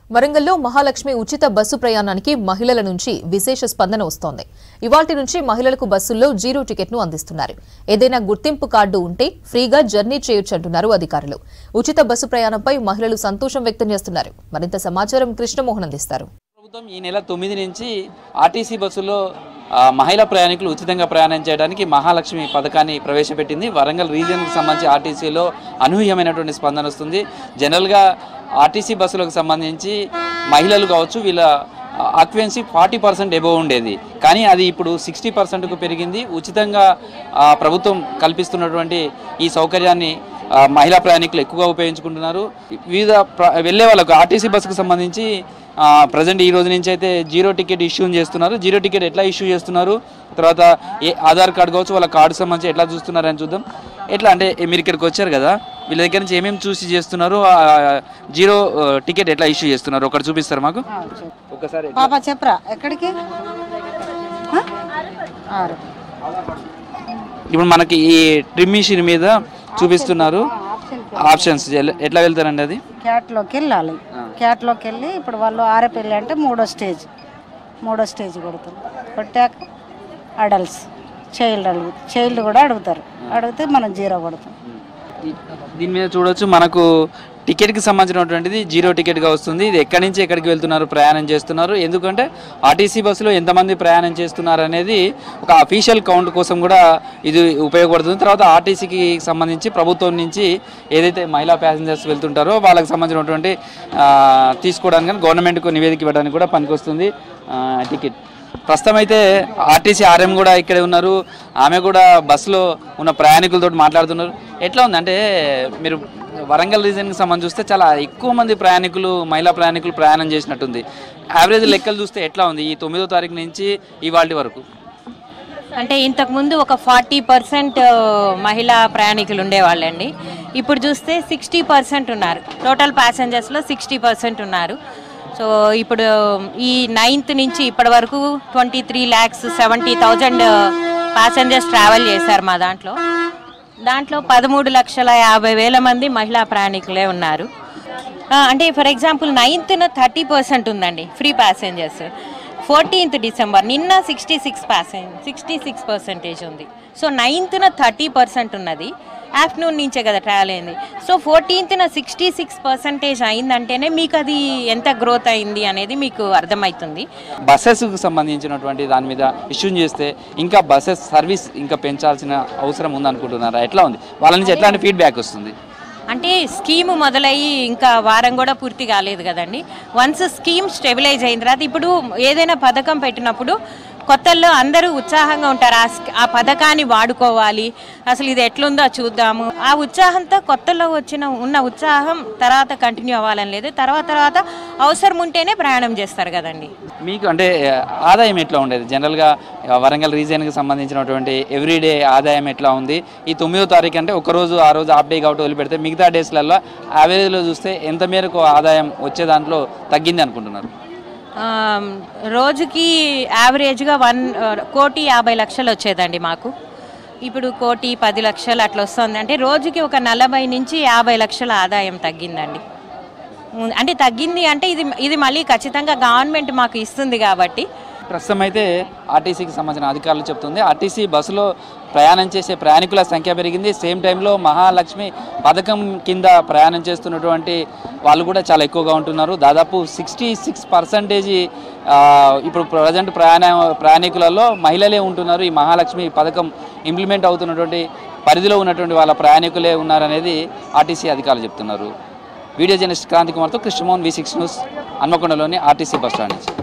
వరంగల్లో మహాలక్ష్మి ఉచిత బస్సు ప్రయాణానికి మహిళల నుంచి విశేష స్పందన వస్తోంది ఇవాల్టి నుంచి మహిళలకు బస్సుల్లో జీరో టికెట్ను అందిస్తున్నారు ఏదైనా గుర్తింపు కార్డు ఉంటే ఫ్రీగా జర్నీ చేయొచ్చంటున్నారు అధికారులు ఉచిత బస్సు ప్రయాణంపై మహిళలు సంతోషం వ్యక్తం చేస్తున్నారు మరింత సమాచారం కృష్ణమోహన్ అందిస్తారు ప్రభుత్వం ఈ నెల తొమ్మిది నుంచి ఆర్టీసీ బస్సులో ఆ, మహిళా ప్రయాణికులు ఉచితంగా ప్రయాణం చేయడానికి మహాలక్ష్మి పథకాన్ని ప్రవేశపెట్టింది వరంగల్ రీజియన్కి సంబంధించి ఆర్టీసీలో అనూహ్యమైనటువంటి స్పందన వస్తుంది జనరల్గా ఆర్టీసీ బస్సులకు సంబంధించి మహిళలు కావచ్చు వీళ్ళ ఆక్యుపెన్సీ ఫార్టీ పర్సెంట్ ఎబోవ్ ఉండేది కానీ అది ఇప్పుడు సిక్స్టీ పర్సెంట్కు పెరిగింది ఉచితంగా ఆ, ప్రభుత్వం కల్పిస్తున్నటువంటి ఈ సౌకర్యాన్ని ఆ, మహిళా ప్రయాణికులు ఎక్కువగా ఉపయోగించుకుంటున్నారు వివిధ ప్ర- వెళ్ళే వాళ్ళకు ఆర్టీసీ బస్సుకు సంబంధించి ప్రజెంట్ ఈ రోజు నుంచి అయితే జీరో టికెట్ ఇష్యూ చేస్తున్నారు జీరో టికెట్ ఎట్లా ఇష్యూ చేస్తున్నారు తర్వాత ఏ ఆధార్ కార్డు కావచ్చు వాళ్ళ కార్డు సంబంధించి ఎట్లా చూస్తున్నారు అని చూద్దాం ఎట్లా అంటే మీరు ఇక్కడికి వచ్చారు కదా వీళ్ళ దగ్గర నుంచి ఏమేమి చూసి చేస్తున్నారు ఆ, జీరో ఆ, టికెట్ ఎట్లా ఇష్యూ చేస్తున్నారు ఒకటి చూపిస్తారు మాకు ఒకసారి పాప చెప్పరా ఎక్కడికి ఆ? ఆరు ఇప్పుడు మనకి ఈ ట్రిమ్ మిషన్ మీద చూపిస్తున్నారు ఆప్షన్స్ ఎట్లా- ఎట్లా వెళ్తారండి అది క్యాట్లోకి వెళ్ళాలి క్యాట్లోకి వెళ్ళి ఇప్పుడు వాళ్ళు ఆరపిల్లి అంటే మూడో స్టేజ్ మూడో స్టేజ్ కొడతారు కొట్టాక అడల్ట్స్ చైల్డ్ అడుగు చైల్డ్ కూడా అడుగుతారు అడిగితే మనం జీరో కొడతాం ఈ- దీని మీద చూడొచ్చు మనకు టికెట్కి సంబంధించినటువంటిది జీరో టికెట్గా వస్తుంది ఇది ఎక్కడి నుంచి ఎక్కడికి వెళ్తున్నారు ప్రయాణం చేస్తున్నారు ఎందుకంటే ఆర్టీసీ బస్సులో ఎంతమంది ప్రయాణం చేస్తున్నారు అనేది ఒక అఫీషియల్ కౌంట్ కోసం కూడా ఇది ఉపయోగపడుతుంది తర్వాత ఆర్టీసీకి సంబంధించి ప్రభుత్వం నుంచి ఏదైతే మహిళా ప్యాసింజర్స్ వెళ్తుంటారో వాళ్ళకి సంబంధించినటువంటి ఆ, తీసుకోవడానికి కానీ గవర్నమెంట్కు నివేదిక ఇవ్వడానికి కూడా పనికొస్తుంది ఆ, టికెట్ ప్రస్తుతం అయితే ఆర్టీసీ ఆర్ఎం కూడా ఇక్కడే ఉన్నారు ఆమె కూడా బస్సులో ఉన్న ప్రయాణికులతో మాట్లాడుతున్నారు ఎట్లా ఉంది అంటే మీరు వరంగల్ రీజన్కి సంబంధించి చూస్తే చాలా ఎక్కువ మంది ప్రయాణికులు మహిళా ప్రయాణికులు ప్రయాణం చేసినట్టుంది యావరేజ్ లెక్కలు చూస్తే ఎట్లా ఉంది ఈ తొమ్మిదో తారీఖు నుంచి ఇవాళ వరకు అంటే ఇంతకుముందు ఒక ఫార్టీ పర్సెంట్ మహిళా ప్రయాణికులు ఉండేవాళ్ళండి ఇప్పుడు చూస్తే సిక్స్టీ పర్సెంట్ ఉన్నారు టోటల్ ప్యాసింజర్స్లో సిక్స్టీ పర్సెంట్ ఉన్నారు సో ఇప్పుడు ఈ నైన్త్ నుంచి ఇప్పటి వరకు twenty three lakhs seventy thousand passengers travel చేశారు మా దాంట్లో దాంట్లో పదమూడు లక్షల యాభై వేల మంది మహిళా ప్రయాణికులే ఉన్నారు ఆ, అంటే ఫర్ ఎగ్జాంపుల్ నైన్త్న థర్టీ పర్సెంట్ ఉందండి ఫ్రీ ప్యాసింజర్స్ ఫోర్టీన్త్ డిసెంబర్ నిన్న sixty six passenger sixty six percentage ఉంది సో నైన్త్న థర్టీ పర్సెంట్ ఉన్నది ఆఫ్టర్నూన్ నుంచే కదా ట్రావెల్ అయింది సో ఫోర్టీన్త్న సిక్స్టీ సిక్స్ పర్సెంటేజ్ అయిందంటేనే మీకు అది ఎంత గ్రోత్ అయింది అనేది మీకు అర్థమవుతుంది బస్సెస్కు సంబంధించినటువంటి దాని మీద ఇష్యూ చేస్తే ఇంకా బస్సెస్ సర్వీస్ ఇంకా పెంచాల్సిన అవసరం ఉందనుకుంటున్నారా ఎట్లా ఉంది వాళ్ళ నుంచి ఎట్లాంటి ఫీడ్బ్యాక్ వస్తుంది అంటే స్కీమ్ మొదలయ్యి ఇంకా వారం కూడా పూర్తి కాలేదు కదండి వన్స్ స్కీమ్ స్టెబిలైజ్ అయిన తర్వాత ఇప్పుడు ఏదైనా పథకం పెట్టినప్పుడు కొత్తల్లో అందరూ ఉత్సాహంగా ఉంటారు ఆ స్క- ఆ పథకాన్ని వాడుకోవాలి అసలు ఇది ఎట్లుందో చూద్దాము ఆ ఉత్సాహంతో కొత్తలో వచ్చిన ఉన్న ఉత్సాహం తర్వాత కంటిన్యూ అవ్వాలని లేదు తర్వాత తర్వాత అవసరం ఉంటేనే ప్రయాణం చేస్తారు కదండి మీకు అంటే ఆ, ఆదాయం ఎట్లా ఉండేది జనరల్గా ఆ, వరంగల్ రీజియన్కి సంబంధించినటువంటి ఎవ్రీడే ఆదాయం ఎట్లా ఉంది ఈ తొమ్మిదో తారీఖు అంటే ఒక రోజు ఆ రోజు హాఫ్ డే కాబట్టి వదిలిపెడితే మిగతా డేస్లలో యావరేజ్లో చూస్తే ఎంత మేరకు ఆదాయం వచ్చే దాంట్లో తగ్గింది అనుకుంటున్నారు ఆమ్, రోజుకి యావరేజ్గా వన్ ఆ, కోటి యాభై లక్షలు వచ్చేదండి మాకు ఇప్పుడు కోటి పది లక్షలు అట్లా వస్తుంది అంటే రోజుకి ఒక నలభై నుంచి యాభై లక్షల ఆదాయం తగ్గిందండి ఉమ్, అంటే తగ్గింది అంటే ఇది ఇది మళ్ళీ ఖచ్చితంగా గవర్నమెంట్ మాకు ఇస్తుంది కాబట్టి ప్రస్తుతం అయితే ఆర్టీసీకి సంబంధించిన అధికారులు చెప్తుంది ఆర్టీసీ బస్సులో ప్రయాణం చేసే ప్రయాణికుల సంఖ్య పెరిగింది సేమ్ టైంలో మహాలక్ష్మి పథకం కింద ప్రయాణం చేస్తున్నటువంటి వాళ్ళు కూడా చాలా ఎక్కువగా ఉంటున్నారు దాదాపు సిక్స్టీ సిక్స్ పర్సంటేజీ ఇప్పుడు ప్రజెంట్ ప్రయాణ ప్రయాణికులలో మహిళలే ఉంటున్నారు ఈ మహాలక్ష్మి పథకం ఇంప్లిమెంట్ అవుతున్నటువంటి పరిధిలో ఉన్నటువంటి వాళ్ళ ప్రయాణికులే ఉన్నారనేది ఆర్టీసీ అధికారులు చెప్తున్నారు వీడియో జర్నలిస్ట్ క్రాంతి కుమార్తో కృష్ణమోహన్ వి సిక్స్ న్యూస్ హన్మకొండలోని ఆర్టీసీ బస్ స్టాండ్ నుంచి